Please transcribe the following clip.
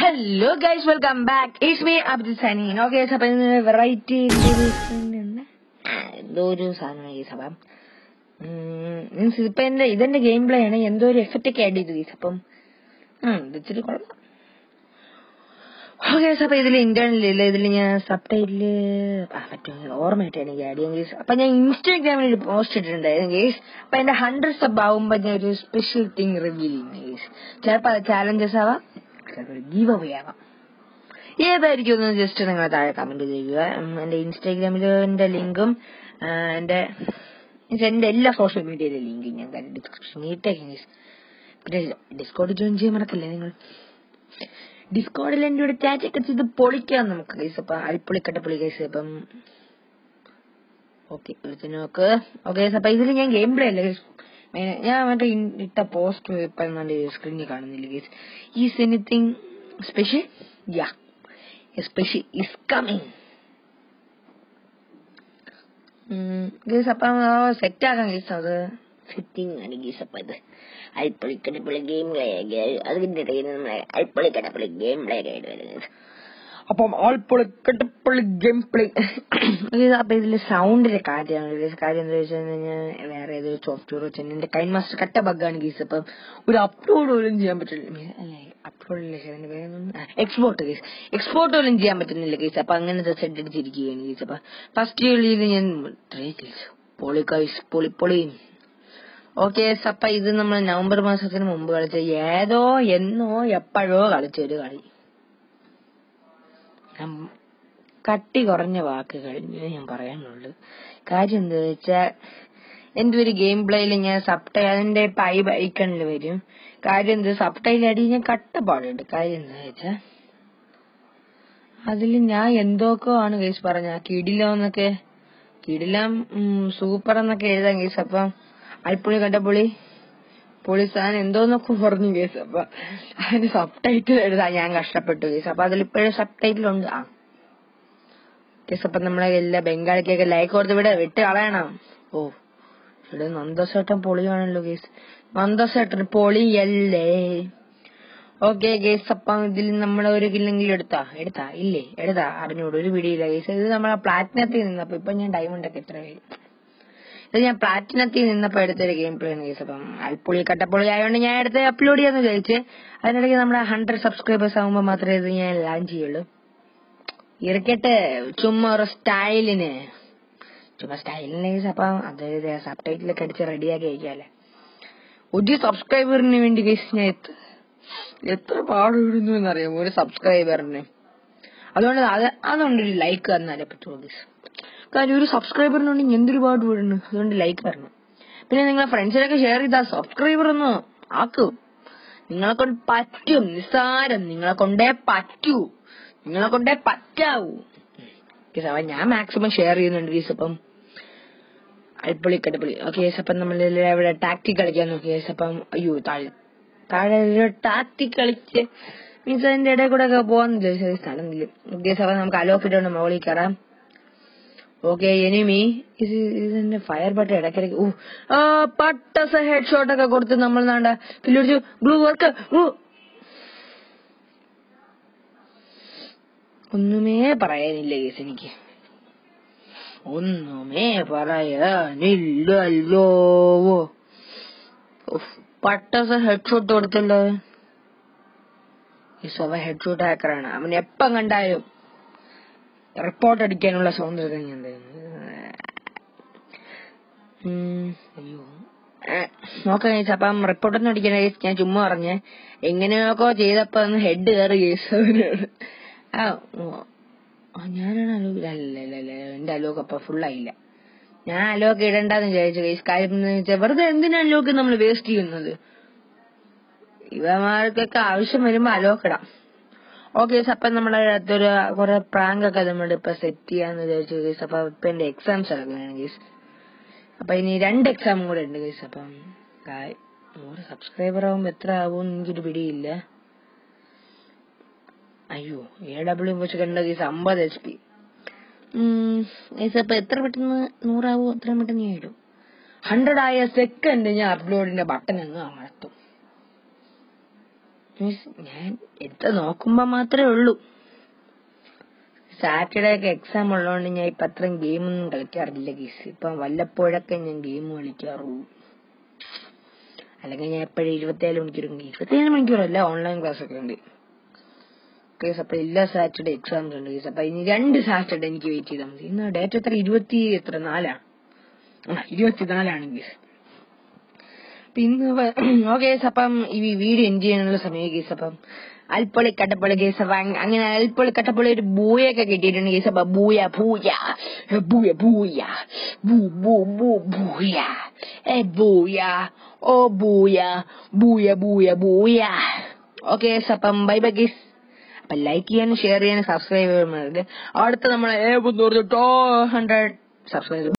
Hello guys welcome back it's me Abdul Saneen okay അപ്പൊ ഇന്ന് variety എന്തോ ഒരു സാധനം ഗൈസ് അപ്പം മീൻസ് ഇപ്പൊ എന്റെ ഇതെന്റെ ഗെയിം പ്ലേ ആണ് എന്തോ ഒരു എഫക്റ്റ് ഒക്കെ ആഡ് ചെയ്തു ഗൈസ് അപ്പം ഉം, ഇത് ഇച്ചിരി കൊള്ളാം ഓക്കെ അപ്പൊ ഇതിൽ ഇന്റേണൽ ഇല്ല ഇതിൽ ഞാൻ സബ് ടൈറ്റില് പറ്റും ഓർമ്മയായിട്ട് എനിക്ക് ആഡ് ചെയ്യാൻ ഗേസ് അപ്പൊ ഞാൻ ഇൻസ്റ്റാഗ്രാമിൽ ഒരു പോസ്റ്റ് ഇട്ടിട്ടുണ്ടായിരുന്നു ഗേസ് അപ്പൊ എന്റെ ഹൺഡ്രഡ് സബ് ആവുമ്പോ ഞാൻ ഒരു സ്പെഷ്യൽ തിങ് റിവീൽ ചെയ്യുന്നു ഗേസ് ചിലപ്പോ അത് ചാലഞ്ചസ് ആവാം ചിലപ്പോൾ ഗീവ് അവേ ആവാം ഏതായിരിക്കും എന്ന് ജസ്റ്റ് നിങ്ങൾ താഴെ കമന്റ് ചെയ്യുക ഉം, എന്റെ ഇൻസ്റ്റാഗ്രാമിലെ എന്റെ ലിങ്കും എന്റെ എന്റെ എല്ലാ സോഷ്യൽ മീഡിയയിലെ ലിങ്കും ഞാൻ ഡിസ്ക്രിപ്ഷനിൽ ഇട്ടേക്കും ഗേസ് പിന്നെ ഡിസ്കോഡ് ജോയിൻ ചെയ്യാൻ മറക്കല്ലേ നിങ്ങൾ ഡിസ്കോഡിൽ എന്റെ കൂടെ ചാറ്റ് ഒക്കെ ചെയ്ത് പൊളിക്കാം നമുക്ക് ഗൈസ് അപ്പൊ അടിപ്പൊളി കട്ടപ്പൊളി ഗൈസ് അപ്പം ഓക്കെ എടുത്ത് നോക്ക് ഓക്കെ അപ്പൊ ഇതിൽ ഞാൻ ഗെയിം പ്ലേ അല്ല guys. മെയിൻ- ഞാൻ മറ്റേ ഇൻ- ഇട്ട പോസ്റ്റ് ഇപ്പൊ സ്ക്രീനിൽ കാണുന്നില്ല guys is anything special ya special is coming guys അപ്പം സെറ്റ് ആക്കാം ഗീസ് അത് ഫിറ്റിംഗ് ആണ് ഗീസ് അപ്പൊ ഇത് അൽപ്പൊളി കടപ്പൊളി ഗെയിം പ്ലേ അതിന്റെ ഇടയിൽ നമ്മളെ അൽപ്പൊളി കടപ്പൊളി ഗെയിം പ്ലേ ആയിട്ട് വരുന്നത് അപ്പം ആൾപ്പൊളി കടപ്പൊളി ഗെയിം പ്ലേ അപ്പൊ ഇതില് സൗണ്ടിന്റെ കാര്യമാണ് ഗീസ് കാര്യം എന്താ വെച്ച് കഴിഞ്ഞാൽ വേറെ ഏതൊരു സോഫ്റ്റ്വെയർ വെച്ച് എന്റെ കൈൻ മാസ്റ്റർ കട്ട ബഗ്ഗാണ് ഗീസ് അപ്പം ഒരു അപ്ലോഡ് പോലും ചെയ്യാൻ പറ്റില്ല അല്ലേ അപ്ലോഡ് എക്സ്പോർട്ട് കേസ് എക്സ്പോർട്ട് പോലും ചെയ്യാൻ പറ്റുന്നില്ല കേസ് അപ്പൊ അങ്ങനത്തെ സെറ്റ് അടിച്ചിരിക്കുകയാണ് കേസ് അപ്പൊ ഫസ്റ്റ് കളിയിൽ ഞാൻ പൊളി കൈസ് പൊളി പൊളി ഓക്കെ അപ്പൊ ഇത് നമ്മൾ നവംബർ മാസത്തിന് മുമ്പ് കളിച്ച ഏതോ എന്നോ എപ്പോഴോ കളിച്ച ഒരു കളി ഞാൻ കട്ടി കുറഞ്ഞ വാക്കുകൾ ഇങ്ങനെ ഞാൻ പറയാനുള്ളൂ കാര്യം എന്താ വെച്ചാൽ എന്റെ ഒരു ഗെയിം പ്ലേയിൽ ഞാൻ സബ് ടൈ അതിന്റെ പൈ ഐക്കണിൽ വരും കാര്യം എന്ത് സബ് ടൈൽ അടി ഞാൻ കട്ടപ്പാടുണ്ട് കാര്യം എന്താ വെച്ചാ അതിൽ ഞാൻ എന്തൊക്കെ ആണ് കേസ് പറഞ്ഞ കിടിലോ എന്നൊക്കെ കിടിലം സൂപ്പർ എന്നൊക്കെ എഴുതാൻ കേസ് അപ്പം അൽപ്പുളി കണ്ടപ്പുളി പൊളി സാധനം എന്തോന്നൊക്കെ പറഞ്ഞു കേസ് അപ്പൊ അതിന് സബ് ടൈറ്റിൽ എഴുതാൻ ഞാൻ കഷ്ടപ്പെട്ടു കേസ് അപ്പൊ അതിലിപ്പോഴും സബ് ടൈറ്റിൽ ഉണ്ട് ആ കേസ് അപ്പൊ നമ്മളെ എല്ലാ ബംഗാളിക്കൊക്കെ ലൈക്ക് കൊടുത്ത് ഇവിടെ വിട്ട് കളയണം ഓ ഇവിടെ നന്ദസേട്ടൻ പൊളിയാണല്ലോ കേസ് നന്ദസേട്ടൻ പൊളിയല്ലേ ഓക്കെ ഗേസ് അപ്പം ഇതിൽ നമ്മൾ ഒരു കില്ലെങ്കിലും എടുത്താ എടുത്താ ഇല്ലേ എടുത്താ അറിഞ്ഞൂടെ ഒരു പിടിയില്ല ഗേസ് ഇത് നമ്മളെ പ്ലാറ്റിനത്തിൽ നിന്നപ്പോ ഇപ്പൊ ഞാൻ ഡയമണ്ട് ഒക്കെ എത്ര പേര് ഇത് ഞാൻ പ്ലാറ്റിനത്തിൽ നിന്നപ്പോ എടുത്തൊരു ഗെയിം പ്ലേ ആണ് ഗേസ് അപ്പം അൽപ്പൊളി കട്ടപ്പൊളി ആയതുകൊണ്ട് ഞാൻ എടുത്ത് അപ്ലോഡ് ചെയ്യാന്ന് വിചാരിച്ച് അതിനിടയ്ക്ക് നമ്മുടെ ഹൺഡ്രഡ് സബ്സ്ക്രൈബേഴ്സ് ആകുമ്പോൾ മാത്രമേ ഇത് ഞാൻ ലാഞ്ച് ചെയ്യുള്ളൂ ഇറക്കട്ടെ ചുമ്മാ ഒരു സ്റ്റൈലിന് ചുമ്മാ സ്റ്റൈലിന് ഗേസ് അപ്പം അതായത് സബ് ടൈറ്റിലൊക്കെ അടിച്ച് റെഡിയാക്കി അയക്കാല്ലേ ഒരു സബ്സ്ക്രൈബറിന് വേണ്ടി ഗേസ് ഞാൻ എത്ര എത്ര പാടുപെടുന്നു എന്നറിയാമോ ഒരു സബ്സ്ക്രൈബറിന് അതുകൊണ്ട് അത് അതുകൊണ്ടൊരു ലൈക്ക് തന്നാലേ പറ്റുള്ളൂ ഗേസ് കാര്യം ഒരു സബ്സ്ക്രൈബറിനുണ്ടെങ്കിൽ എന്തൊരു പാടുപെടുന്നു അതുകൊണ്ട് ലൈക്ക് തരണം പിന്നെ നിങ്ങളെ ഫ്രണ്ട്സിനൊക്കെ ഷെയർ ചെയ്താൽ സബ്സ്ക്രൈബർ ഒന്ന് ആക്കും നിങ്ങളെ കൊണ്ട് പറ്റും നിസ്സാരം നിങ്ങളെ കൊണ്ടേ പറ്റൂ നിങ്ങളെ കൊണ്ടേ പറ്റാവൂ ഗേസ് അപ്പം ഞാൻ മാക്സിമം ഷെയർ ചെയ്യുന്നുണ്ട് ഗേസ് അപ്പം അടിപൊളി കടിപൊളി ഓക്കെ യേസ് അപ്പം നമ്മൾ ഇവിടെ ടാക്ടിക് കളിക്കാൻ നോക്കി യേസ് അപ്പം അയ്യോ താഴെ താഴെ ഒരു ടാക്ടിക് കളിച്ച് മീൻസ് അതിന്റെ ഇടയിൽ കൂടെ ഒക്കെ പോകുന്നില്ല സ്ഥലമില്ല ഓക്കെ അപ്പം നമുക്ക് അലോക്കിട്ടുണ്ട് മുകളിൽ കയറാം ഓക്കെ എനിമി ഇത് ഇതിന്റെ ഫയർ ബട്ടൺ ഇടയ്ക്കിടയ്ക്ക് ഓ ആ പട്ടസ ഹെഡ് ഷോട്ട് ഒക്കെ കൊടുത്ത് നമ്മൾ നാണ്ട പിടിച്ചു ഗ്ലൂ വർക്ക് ഒന്നുമേ പറയാനില്ല കേസ് എനിക്ക് ഒന്നുമേ പറയാനില്ലല്ലോ ഉഫ്, പട്ടസ ഹെഡ് ഷോട്ട് കൊടുത്തല്ലോ ഈ സ്വഭ ഹെഡ് ഷോട്ട് ഹാക്കറാണ് അവൻ എപ്പം കണ്ടാലും റിപ്പോർട്ട് അടിക്കാനുള്ള സ്വാതന്ത്ര്യം ഞാൻ തരുന്നു. ഉം, അയ്യോ നോക്കാം കേസ് അപ്പം റിപ്പോർട്ടൊന്നും അടിക്കണ കേസ് ഞാൻ ചുമ്മാ പറഞ്ഞേ എങ്ങനെയൊക്കെ ചെയ്തപ്പോ ഒന്ന് ഹെഡ് കയറി കേസ് അവനാണ് ആ ഓ, ആ, ഞാനാണ് അലോക് അല്ല അല്ല അല്ല എന്റെ അലോക് അപ്പൊ ഫുള്ളായില്ല ഞാൻ അലോക് ഇടണ്ടെന്ന് വിചാരിച്ചു കേസ് കാര്യം എന്ന് വെച്ചാൽ വെറുതെ എന്തിനാ അലോക് നമ്മൾ വേസ്റ്റ് ചെയ്യുന്നത് ഇവന്മാർക്കൊക്കെ ആവശ്യം വരുമ്പോ അലോക് ഇടാം ഓക്കെ കേസ് അപ്പൊ നമ്മളെ അടുത്തൊരു കുറെ പ്രാങ്ക് ഒക്കെ നമ്മൾ ഇപ്പൊ സെറ്റ് ചെയ്യാന്ന് വിചാരിച്ചു കേസ് അപ്പൊ ഇപ്പൊ എന്റെ എക്സാംസ് നടക്കുകയാണ് കേസ് അപ്പൊ ഇനി രണ്ട് എക്സാമും കൂടെ ഉണ്ട് കേസ് അപ്പം കാ- നൂറ് സബ്സ്ക്രൈബർ ആവുമ്പോ എത്ര ആവും എനിക്കൊരു പിടിയില്ല അയ്യോ എ ഡബ്ല്യു വെച്ച് കണ്ട കേസ് അമ്പത് എച്ച് പി അപ്പൊ എത്ര പെട്ടെന്ന് നൂറാവോ അത്രയും പെട്ടെന്ന് ഞാൻ ഇടും ഹൺഡ്രഡ് ആയ സെക്കൻഡ് ഞാൻ അപ്ലോഡിന്റെ ബട്ടൺ അങ്ങ് അമർത്തും മീൻസ് ഞാൻ എടുത്ത് നോക്കുമ്പോ മാത്രമേ ഉള്ളൂ സാറ്റർഡേ ഒക്കെ എക്സാം ഉള്ളതുകൊണ്ട് ഞാൻ ഇപ്പൊ അത്രയും ഗെയിമൊന്നും കളിക്കാറില്ല ഗീസ് ഇപ്പൊ വല്ലപ്പോഴൊക്കെ ഞാൻ ഗെയിം കളിക്കാറുള്ളൂ അല്ലെങ്കിൽ ഞാൻ എപ്പോഴും ഇരുപത്തിയേഴ് മണിക്കൂർ ഇരുപത്തിയേഴ് മണിക്കൂറല്ല ഓൺലൈൻ ക്ലാസ് ഒക്കെ ഉണ്ട് കേസ് അപ്പൊ എല്ലാ സാറ്റർഡേ എക്സാംസ് ഉണ്ട് കേസ് അപ്പൊ ഇനി രണ്ട് സാറ്റർഡേ എനിക്ക് വെയിറ്റ് ചെയ്താൽ മതി ഇന്ന് ഡേറ്റ് എത്ര ഇരുപത്തി എത്ര നാലാണ് ആ ഇരുപത്തിനാലാണ് കേസ് അപ്പൊ ഇന്ന് ഓക്കെ അപ്പം ഈ വീഡിയോ എൻജോയ് ചെയ്യാനുള്ള സമയം കേസ് അപ്പം അൽപ്പൊളി കട്ടപ്പൊളി കേസ് അപ്പൊ അങ് അങ്ങനെ അൽപ്പൊളി കട്ടപ്പൊളി ഒരു ബൂയൊക്കെ കിട്ടിയിട്ടുണ്ട് കേസ് അപ്പൊ booyah booyah booyah booyah boo boo boo booyah ഏ booyah oh booyah booyah booyah booyah okay അപ്പം ബൈ ബൈ കേസ് അപ്പൊ ലൈക്ക് ചെയ്യാനും ഷെയർ ചെയ്യാനും സബ്സ്ക്രൈബ് ചെയ്യാനും അടുത്ത നമ്മളെ ഏ ഹൺഡ്രഡ് സബ്സ്ക്രൈബ്